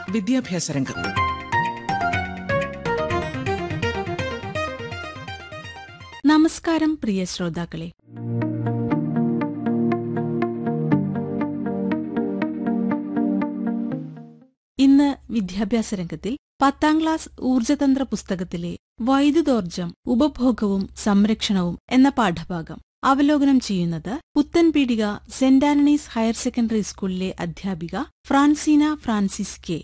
വിദ്യാഭ്യാസ രംഗം നമസ്കാരം പ്രിയ ശ്രോതാക്കളെ ഇന്ന് വിദ്യാഭ്യാസ രംഗത്തിൽ പത്താം ക്ലാസ് ഊർജതന്ത്ര പുസ്തകത്തിലെ വൈദ്യുതോർജം ഉപഭോഗവും സംരക്ഷണവും എന്ന പാഠഭാഗം അവലോകനം ചെയ്യുന്നത് Puthenpeedika Saint Antony's higher secondary സ്കൂളിലെ അധ്യാപിക ഫ്രാൻസീന ഫ്രാൻസിസ് കെ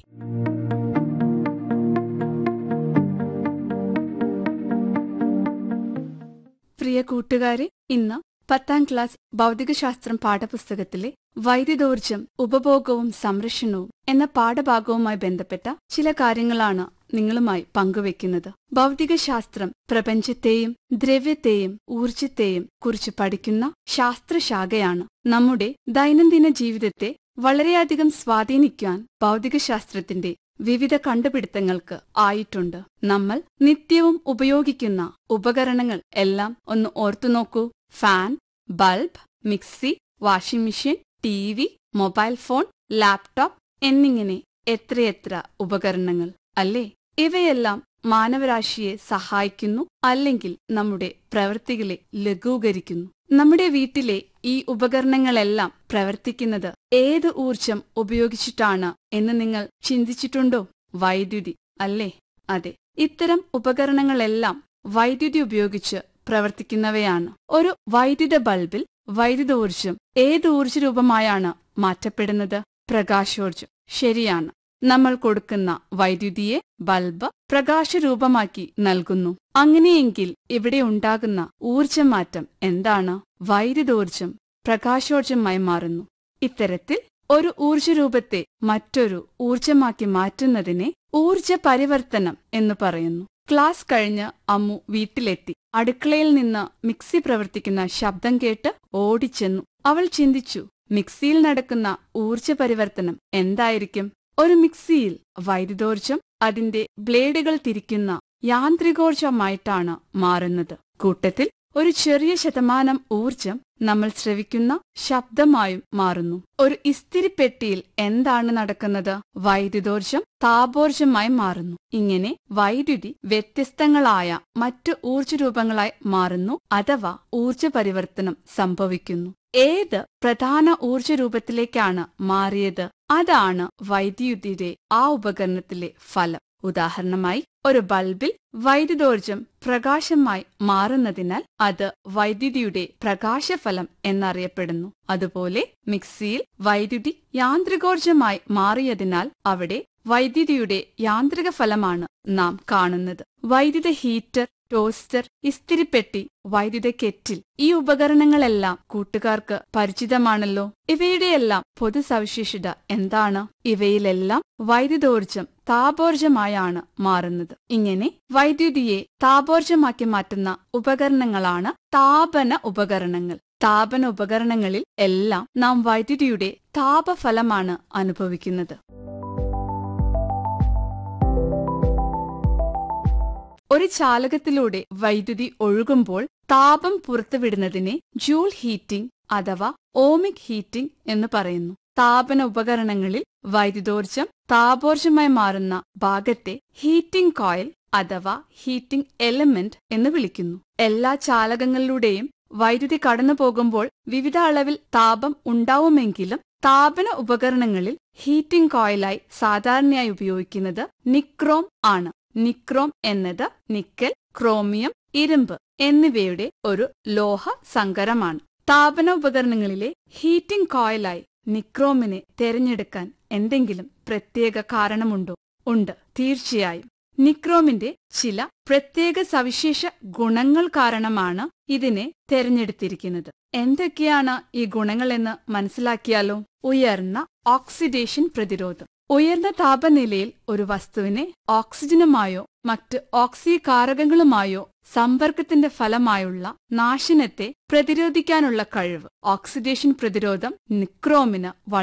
പ്രിയ കൂട്ടുകാരെ ഇന്ന് പത്താം ക്ലാസ് ഭൗതികശാസ്ത്രം പാഠപുസ്തകത്തിലെ വൈദ്യുതോർജം ഉപഭോഗവും സംരക്ഷണവും എന്ന പാഠഭാഗവുമായി ബന്ധപ്പെട്ട ചില കാര്യങ്ങളാണ് നിങ്ങളുമായി പങ്കുവെക്കുന്നത് ഭൗതികശാസ്ത്രം പ്രപഞ്ചത്തെയും ദ്രവ്യത്തെയും ഊർജത്തെയും കുറിച്ച് പഠിക്കുന്ന ശാസ്ത്രശാഖയാണ് നമ്മുടെ ദൈനംദിന ജീവിതത്തെ വളരെയധികം സ്വാധീനിക്കാൻ ഭൗതികശാസ്ത്രത്തിന്റെ വിവിധ കണ്ടുപിടുത്തങ്ങൾക്ക് ആയിട്ടുണ്ട് നമ്മൾ നിത്യവും ഉപയോഗിക്കുന്ന ഉപകരണങ്ങൾ എല്ലാം ഒന്ന് ഓർത്തുനോക്കൂ fan bulb mixie washing machine T V mobile phone laptop എന്നിങ്ങനെ എത്രയെത്ര ഉപകരണങ്ങൾ അല്ലേ ഇവയെല്ലാം മാനവരാശിയെ സഹായിക്കുന്നു അല്ലെങ്കിൽ നമ്മുടെ പ്രവൃത്തികളെ ലഘൂകരിക്കുന്നു നമ്മുടെ വീട്ടിലെ ഈ ഉപകരണങ്ങളെല്ലാം പ്രവർത്തിക്കുന്നത് ഏത് ഊർജം ഉപയോഗിച്ചിട്ടാണ് എന്ന് നിങ്ങൾ ചിന്തിച്ചിട്ടുണ്ടോ വൈദ്യുതി അല്ലേ അതെ ഇത്തരം ഉപകരണങ്ങളെല്ലാം വൈദ്യുതി ഉപയോഗിച്ച് പ്രവർത്തിക്കുന്നവയാണ് ഒരു വൈദ്യുത ബൾബിൽ വൈദ്യുതോർജം ഏത് ഊർജ്ജരൂപമായാണ് മാറ്റപ്പെടുന്നത് പ്രകാശോർജം ശരിയാണ് നമ്മൾ കൊടുക്കുന്ന വൈദ്യുതിയെ ബൾബ് പ്രകാശരൂപമാക്കി നൽകുന്നു അങ്ങനെയെങ്കിൽ ഇവിടെ ഉണ്ടാകുന്ന ഊർജ്ജമാറ്റം എന്താണ് വൈദ്യുതോർജം പ്രകാശോർജമായി മാറുന്നു ഇത്തരത്തിൽ ഒരു ഊർജ്ജരൂപത്തെ മറ്റൊരു ഊർജമാക്കി മാറ്റുന്നതിനെ ഊർജ പരിവർത്തനം എന്ന് പറയുന്നു ക്ലാസ് കഴിഞ്ഞ് അമ്മു വീട്ടിലെത്തി അടുക്കളയിൽ നിന്ന് മിക്സി പ്രവർത്തിക്കുന്ന ശബ്ദം കേട്ട് ഓടിച്ചെന്നു അവൾ ചിന്തിച്ചു മിക്സിയിൽ നടക്കുന്ന ഊർജ പരിവർത്തനം എന്തായിരിക്കും ഒരു മിക്സിയിൽ വൈദ്യുതോർജം അതിന്റെ ബ്ലേഡുകൾ തിരിക്കുന്ന യാന്ത്രികോർജമായിട്ടാണ് മാറുന്നത് കൂട്ടത്തിൽ ഒരു ചെറിയ ശതമാനം ഊർജം നമ്മൾ ശ്രവിക്കുന്ന ശബ്ദമായും മാറുന്നു ഒരു ഇസ്തിരിപ്പെട്ടിയിൽ എന്താണ് നടക്കുന്നത് വൈദ്യുതോർജം താപോർജമായി മാറുന്നു ഇങ്ങനെ വൈദ്യുതി വ്യത്യസ്തങ്ങളായ മറ്റു ഊർജ്ജരൂപങ്ങളായി മാറുന്നു അഥവാ ഊർജ പരിവർത്തനം സംഭവിക്കുന്നു ഏത് പ്രധാന ഊർജ്ജരൂപത്തിലേക്കാണ് മാറിയത് അതാണ് വൈദ്യുതിയുടെ ആ ഉപകരണത്തിലെ ഫലം ഉദാഹരണമായി ഒരു ബൾബിൽ വൈദ്യുതോർജം പ്രകാശമായി മാറുന്നതിനാൽ അത് വൈദ്യുതിയുടെ പ്രകാശഫലം എന്നറിയപ്പെടുന്നു അതുപോലെ മിക്സിയിൽ വൈദ്യുതി യാന്ത്രികോർജമായി മാറിയതിനാൽ അവിടെ വൈദ്യുതിയുടെ യാന്ത്രിക ഫലമാണ് നാം കാണുന്നത് വൈദ്യുത ഹീറ്റർ ടോസ്റ്റർ ഇസ്തിരിപ്പെട്ടി വൈദ്യുത കെറ്റിൽ ഈ ഉപകരണങ്ങളെല്ലാം കൂട്ടുകാർക്ക് പരിചിതമാണല്ലോ ഇവയുടെയെല്ലാം പൊതു സവിശേഷത എന്താണ് ഇവയിലെല്ലാം വൈദ്യുതോർജം താപോർജമായാണ് മാറുന്നത് ഇങ്ങനെ വൈദ്യുതിയെ താപോർജമാക്കി മാറ്റുന്ന ഉപകരണങ്ങളാണ് താപന ഉപകരണങ്ങൾ താപന ഉപകരണങ്ങളിൽ എല്ലാം നാം വൈദ്യുതിയുടെ താപഫലമാണ് അനുഭവിക്കുന്നത് ഒരു ചാലകത്തിലൂടെ വൈദ്യുതി ഒഴുകുമ്പോൾ താപം പുറത്തുവിടുന്നതിനെ ജൂൾ ഹീറ്റിംഗ് അഥവാ ഓമിക് ഹീറ്റിംഗ് എന്ന് പറയുന്നു താപന ഉപകരണങ്ങളിൽ വൈദ്യുതോർജം താപോർജമായി മാറുന്ന ഭാഗത്തെ ഹീറ്റിംഗ് കോയിൽ അഥവാ ഹീറ്റിംഗ് എലമെന്റ് എന്ന് വിളിക്കുന്നു എല്ലാ ചാലകങ്ങളിലൂടെയും വൈദ്യുതി കടന്നു പോകുമ്പോൾ വിവിധ അളവിൽ താപം ഉണ്ടാവുമെങ്കിലും താപന ഉപകരണങ്ങളിൽ ഹീറ്റിംഗ് കോയിലായി സാധാരണയായി ഉപയോഗിക്കുന്നത് നിക്രോം ആണ് നിക്രോം എന്നത് നിക്കൽ ക്രോമിയം ഇരുമ്പ് എന്നിവയുടെ ഒരു ലോഹ സങ്കരമാണ് താപന ഉപകരണങ്ങളിലെ ഹീറ്റിംഗ് കോയിലായി നിക്രോമിനെ തിരഞ്ഞെടുക്കാൻ എന്തെങ്കിലും പ്രത്യേക കാരണമുണ്ടോ ഉണ്ട് തീർച്ചയായും നിക്രോമിന്റെ ചില പ്രത്യേക സവിശേഷ ഗുണങ്ങൾ കാരണമാണ് ഇതിനെ തെരഞ്ഞെടുത്തിരിക്കുന്നത് എന്തൊക്കെയാണ് ഈ ഗുണങ്ങളെന്ന് മനസ്സിലാക്കിയാലോ ഉയർന്ന ഓക്സിഡേഷൻ പ്രതിരോധം ഉയർന്ന താപനിലയിൽ ഒരു വസ്തുവിനെ ഓക്സിജനുമായോ മറ്റ് ഓക്സികാരകങ്ങളുമായോ സമ്പർക്കത്തിന്റെ ഫലമായുള്ള നാശനത്തെ പ്രതിരോധിക്കാനുള്ള കഴിവ് ഓക്സിഡേഷൻ പ്രതിരോധം നിക്രോമിന്